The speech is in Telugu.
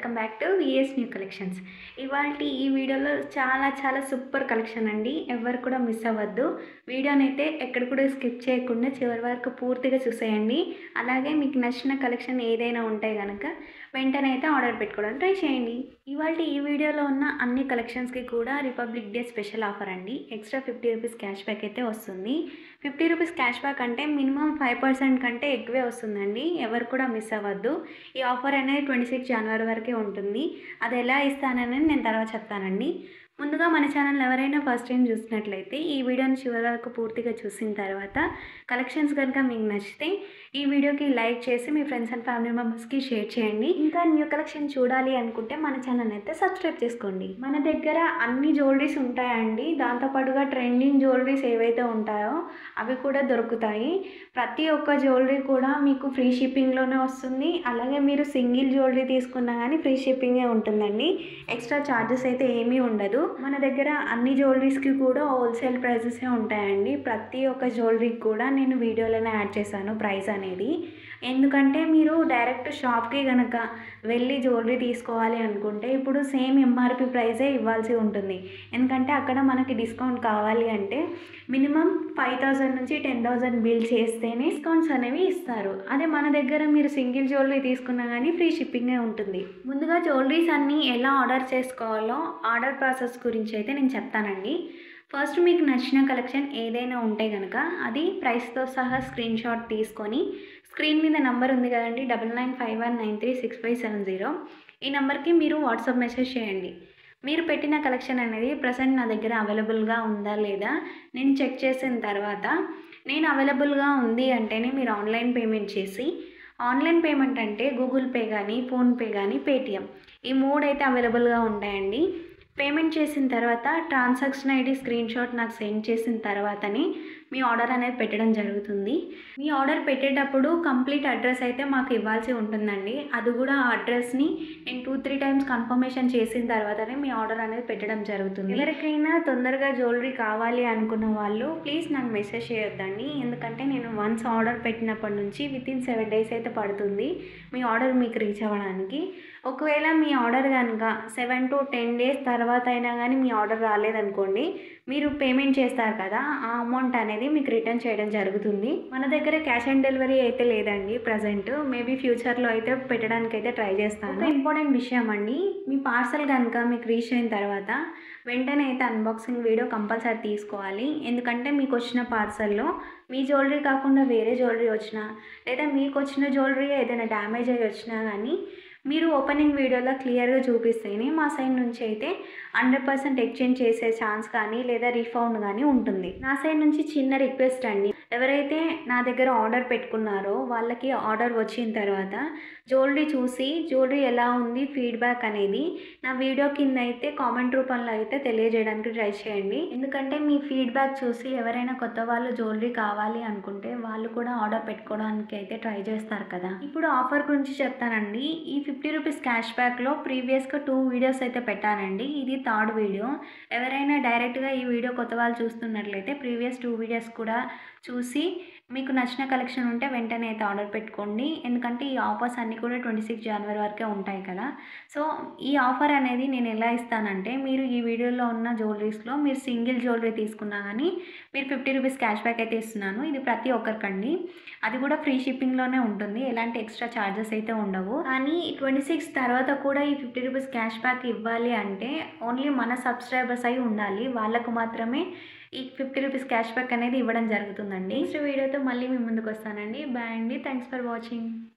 welcome back to VS new collections ఇవాళ ఈ వీడియోలో చాలా చాలా సూపర్ కలెక్షన్ అండి ఎవరు కూడా మిస్ అవ్వద్దు వీడియోని అయితే ఎక్కడ కూడా స్కిప్ చేయకుండా చివరి వరకు పూర్తిగా చూసేయండి అలాగే మీకు నచ్చిన కలెక్షన్ ఏదైనా ఉంటే కనుక వెంటనే అయితే ఆర్డర్ పెట్టుకోవడం ట్రై చేయండి ఇవాళ ఈ వీడియోలో ఉన్న అన్ని కలెక్షన్స్కి కూడా రిపబ్లిక్ డే స్పెషల్ ఆఫర్ అండి extra fifty rupees cash back అయితే వస్తుంది ఫిఫ్టీ రూపీస్ క్యాష్ బ్యాక్ అంటే మినిమం ఫైవ్ పర్సెంట్ కంటే ఎక్కువే వస్తుందండి ఎవరు కూడా మిస్ అవ్వద్దు ఈ ఆఫర్ అనేది ట్వంటీ సిక్స్ జనవరి వరకే ఉంటుంది అది ఎలా ఇస్తానని నేను తర్వాత చెప్తానండి ముందుగా మన ఛానల్ ఎవరైనా ఫస్ట్ టైం చూసినట్లయితే ఈ వీడియోని చివరి వరకు పూర్తిగా చూసిన తర్వాత కలెక్షన్స్ కనుక మీకు నచ్చితే ఈ వీడియోకి లైక్ చేసి మీ ఫ్రెండ్స్ అండ్ ఫ్యామిలీ మెంబర్స్కి షేర్ చేయండి ఇంకా న్యూ కలెక్షన్ చూడాలి అనుకుంటే మన ఛానల్ అయితే సబ్స్క్రైబ్ చేసుకోండి మన దగ్గర అన్ని జ్యువెలరీస్ ఉంటాయండి దాంతోపాటుగా ట్రెండింగ్ జ్యువెలరీస్ ఏవైతే ఉంటాయో అవి కూడా దొరుకుతాయి ప్రతి ఒక్క జ్యువెలరీ కూడా మీకు ఫ్రీ షిప్పింగ్లోనే వస్తుంది అలాగే మీరు సింగిల్ జ్యువెలరీ తీసుకున్నా కానీ ఫ్రీ షిప్పింగే ఉంటుందండి ఎక్స్ట్రా ఛార్జెస్ అయితే ఏమీ ఉండదు మన దగ్గర అన్ని జ్యువెలరీస్కి కూడా హోల్సేల్ ప్రైజెసే ఉంటాయండి ప్రతి ఒక్క జ్యువెలరీకి కూడా నేను వీడియోలోనే యాడ్ చేశాను ప్రైస్ అనేది ఎందుకంటే మీరు డైరెక్ట్ షాప్కి కనుక వెళ్ళి జ్యువెలరీ తీసుకోవాలి అనుకుంటే ఇప్పుడు సేమ్ ఎంఆర్పి ప్రైజే ఇవ్వాల్సి ఉంటుంది ఎందుకంటే అక్కడ మనకి డిస్కౌంట్ కావాలి అంటే మినిమం ఫైవ్ థౌజండ్ నుంచి టెన్ థౌజండ్ బిల్ చేస్తేనే డిస్కౌంట్స్ అనేవి ఇస్తారు అదే మన దగ్గర మీరు సింగిల్ జ్యువెలరీ తీసుకున్నా కానీ ఫ్రీ షిప్పింగే ఉంటుంది ముందుగా జ్యువెలరీస్ అన్నీ ఎలా ఆర్డర్ చేసుకోవాలో ఆర్డర్ ప్రాసెస్ గురించి అయితే నేను చెప్తానండి ఫస్ట్ మీకు నచ్చిన కలెక్షన్ ఏదైనా ఉంటే కనుక అది ప్రైస్తో సహా స్క్రీన్ షాట్ తీసుకొని స్క్రీన్ మీద నెంబర్ ఉంది కదండి double nine five one nine three six five seven zero ఈ నెంబర్కి మీరు వాట్సాప్ మెసేజ్ చేయండి మీరు పెట్టిన కలెక్షన్ అనేది ప్రజెంట్ నా దగ్గర అవైలబుల్గా ఉందా లేదా నేను చెక్ చేసిన తర్వాత నేను అవైలబుల్గా ఉంది అంటేనే మీరు ఆన్లైన్ పేమెంట్ చేసి ఆన్లైన్ పేమెంట్ అంటే గూగుల్ పే కానీ ఫోన్పే కానీ పేటిఎం ఈ మూడు అయితే అవైలబుల్గా ఉంటాయండి పేమెంట్ చేసిన తర్వాత ట్రాన్సాక్షన్ ఐడి స్క్రీన్ షాట్ నాకు సెండ్ చేసిన తర్వాతనే మీ ఆర్డర్ అనేది పెట్టడం జరుగుతుంది మీ ఆర్డర్ పెట్టేటప్పుడు కంప్లీట్ అడ్రస్ అయితే మాకు ఇవ్వాల్సి ఉంటుందండి అది కూడా ఆ అడ్రస్ని నేను టూ త్రీ టైమ్స్ కన్ఫర్మేషన్ చేసిన తర్వాతనే మీ ఆర్డర్ అనేది పెట్టడం జరుగుతుంది ఎవరికైనా తొందరగా జ్యువెలరీ కావాలి అనుకున్న వాళ్ళు ప్లీజ్ నాకు మెసేజ్ చేయొద్దండి ఎందుకంటే నేను వన్స్ ఆర్డర్ పెట్టినప్పటి నుంచి విత్ ఇన్ సెవెన్ డేస్ అయితే పడుతుంది మీ ఆర్డర్ మీకు రీచ్ అవ్వడానికి ఒకవేళ మీ ఆర్డర్ కనుక సెవెన్ టు టెన్ డేస్ తర్వాత అయినా కానీ మీ ఆర్డర్ రాలేదనుకోండి మీరు పేమెంట్ చేస్తారు కదా ఆ అమౌంట్ అనేది మీకు రిటర్న్ చేయడం జరుగుతుంది మన దగ్గర క్యాష్ ఆన్ డెలివరీ అయితే లేదండి ప్రజెంట్ మేబీ ఫ్యూచర్లో అయితే పెట్టడానికి అయితే ట్రై చేస్తాను ఒక ఇంపార్టెంట్ విషయం అండి మీ పార్సల్ కనుక మీకు రీచ్ అయిన తర్వాత వెంటనే అయితే అన్బాక్సింగ్ వీడియో కంపల్సరీ తీసుకోవాలి ఎందుకంటే మీకు వచ్చిన పార్సల్లో మీ జ్యువెలరీ కాకుండా వేరే జ్యువెలరీ వచ్చినా లేదా మీకు వచ్చిన జ్యువెలరీ ఏదైనా డ్యామేజ్ అయ్యి వచ్చినా కానీ మీరు ఓపెనింగ్ వీడియోలో క్లియర్గా చూపిస్తేనే మా సైడ్ నుంచి అయితే హండ్రెడ్ పర్సెంట్ ఎక్స్చేంజ్ చేసే ఛాన్స్ కానీ లేదా రీఫౌండ్ కానీ ఉంటుంది నా సైడ్ నుంచి చిన్న రిక్వెస్ట్ అండి ఎవరైతే నా దగ్గర ఆర్డర్ పెట్టుకున్నారో వాళ్ళకి ఆర్డర్ వచ్చిన తర్వాత జ్యువెలరీ చూసి జ్యువెలరీ ఎలా ఉంది ఫీడ్బ్యాక్ అనేది నా వీడియో కింద అయితే కామెంట్ రూపంలో అయితే తెలియజేయడానికి ట్రై చేయండి ఎందుకంటే మీ ఫీడ్బ్యాక్ చూసి ఎవరైనా కొత్త వాళ్ళు జ్యువెలరీ కావాలి అనుకుంటే వాళ్ళు కూడా ఆర్డర్ పెట్టుకోవడానికి అయితే ట్రై చేస్తారు కదా ఇప్పుడు ఆఫర్ గురించి చెప్తానండి ఈ ఫిఫ్టీ రూపీస్ క్యాష్ బ్యాక్లో ప్రీవియస్గా టూ వీడియోస్ అయితే పెట్టానండి ఇది థర్డ్ వీడియో ఎవరైనా డైరెక్ట్గా ఈ వీడియో కొత్త వాళ్ళు చూస్తున్నట్లయితే ప్రీవియస్ టూ వీడియోస్ కూడా చూసి మీకు నచ్చిన కలెక్షన్ ఉంటే వెంటనే అయితే ఆర్డర్ పెట్టుకోండి ఎందుకంటే ఈ ఆఫర్స్ అన్నీ కూడా ట్వంటీ సిక్స్ జనవరి వరకే ఉంటాయి కదా సో ఈ ఆఫర్ అనేది నేను ఎలా ఇస్తానంటే మీరు ఈ వీడియోలో ఉన్న జ్యువెలరీస్లో మీరు సింగిల్ జ్యువెలరీ తీసుకున్నా కానీ మీరు ఫిఫ్టీ రూపీస్ క్యాష్ బ్యాక్ అయితే ఇస్తున్నాను ఇది ప్రతి ఒక్కరికండి అది కూడా ఫ్రీ షిప్పింగ్లోనే ఉంటుంది ఎలాంటి ఎక్స్ట్రా ఛార్జెస్ అయితే ఉండవు కానీ ట్వంటీ సిక్స్ తర్వాత కూడా ఈ ఫిఫ్టీ రూపీస్ క్యాష్ బ్యాక్ ఇవ్వాలి అంటే ఓన్లీ మన సబ్స్క్రైబర్స్ అయి ఉండాలి వాళ్ళకు మాత్రమే ఈ ఫిఫ్టీ రూపీస్ క్యాష్ బ్యాక్ అనేది ఇవ్వడం జరుగుతుందండి నెక్స్ట్ వీడియోతో మళ్ళీ మీ ముందుకు వస్తానండి బాయ్ అండి థ్యాంక్స్ ఫర్ వాచింగ్